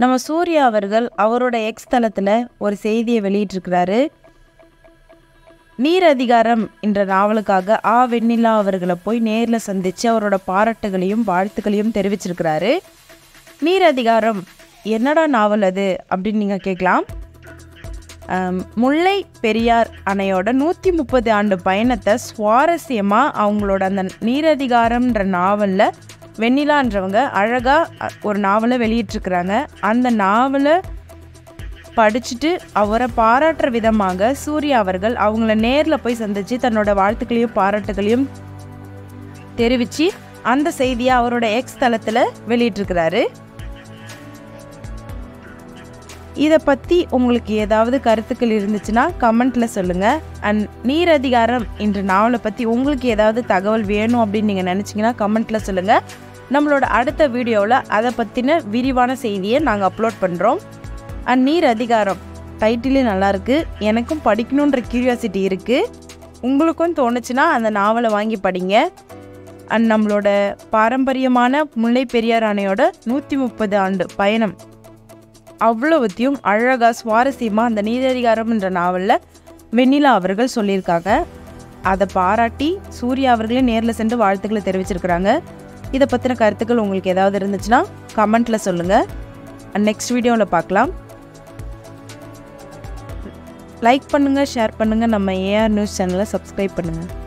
நம்ம சூர்யா அவர்கள் அவரோட எக்ஸ் தளத்தில் ஒரு செய்தியை வெளியிட்டிருக்கிறாரு நீர் அதிகாரம் என்ற நாவலுக்காக ஆ வெண்ணிலா அவர்களை போய் நேரில் சந்தித்து அவரோட பாராட்டுகளையும் வாழ்த்துக்களையும் தெரிவிச்சிருக்கிறாரு நீர் அதிகாரம் என்னடா நாவல் அது அப்படின்னு நீங்கள் கேட்கலாம் ஆம், முல்லை பெரியார் அணையோட நூற்றி முப்பது ஆண்டு பயணத்தை சுவாரஸ்யமாக அவங்களோட அந்த நீரதிகாரம்ன்ற நாவலில் வெண்ணிலான்றவங்க அழகாக ஒரு நாவலை வெளியிட்டிருக்கிறாங்க அந்த நாவலை படிச்சுட்டு அவரை பாராட்டுற விதமாக சூர்யா அவர்கள் அவங்கள நேரில் போய் சந்தித்து தன்னோட வாழ்த்துக்களையும் பாராட்டுகளையும் தெரிவித்து அந்த செய்தியை அவரோட எக்ஸ் தளத்தில் வெளியிட்டிருக்கிறாரு இதை பற்றி உங்களுக்கு ஏதாவது கருத்துக்கள் இருந்துச்சுன்னா கமெண்ட்டில் சொல்லுங்கள் அண்ட் நீர் அதிகாரம் என்ற நாவலை பற்றி உங்களுக்கு ஏதாவது தகவல் வேணும் அப்படின்னு நீங்கள் நினச்சிங்கன்னா கமெண்ட்டில் சொல்லுங்கள் நம்மளோட அடுத்த வீடியோவில் அதை பற்றின விரிவான செய்தியை நாங்கள் அப்லோட் பண்ணுறோம் அண்ட் நீர் அதிகாரம் டைட்டிலே நல்லாயிருக்கு எனக்கும் படிக்கணுன்ற கியூரியாசிட்டி இருக்குது உங்களுக்கும் தோணுச்சுன்னா அந்த நாவலை வாங்கி படிங்க அண்ட் நம்மளோட பாரம்பரியமான முல்லை பெரியார் அணையோட நூற்றி முப்பது ஆண்டு பயணம் அவ்வளவுத்தையும் அழகாக சுவாரஸ்யமாக அந்த நீரதிகாரம் என்ற நாவலில் வெண்ணிலா அவர்கள் சொல்லியிருக்காங்க அதை பாராட்டி சூர்யா அவர்களே நேரில் சென்று வாழ்த்துக்களை தெரிவிச்சிருக்கிறாங்க இதை பற்றின கருத்துக்கள் உங்களுக்கு ஏதாவது இருந்துச்சுன்னா கமெண்ட்டில் சொல்லுங்கள் நெக்ஸ்ட் வீடியோவில் பார்க்கலாம் லைக் பண்ணுங்கள் ஷேர் பண்ணுங்கள் நம்ம ஏஆர் நியூஸ் சேனலை சப்ஸ்கிரைப் பண்ணுங்கள்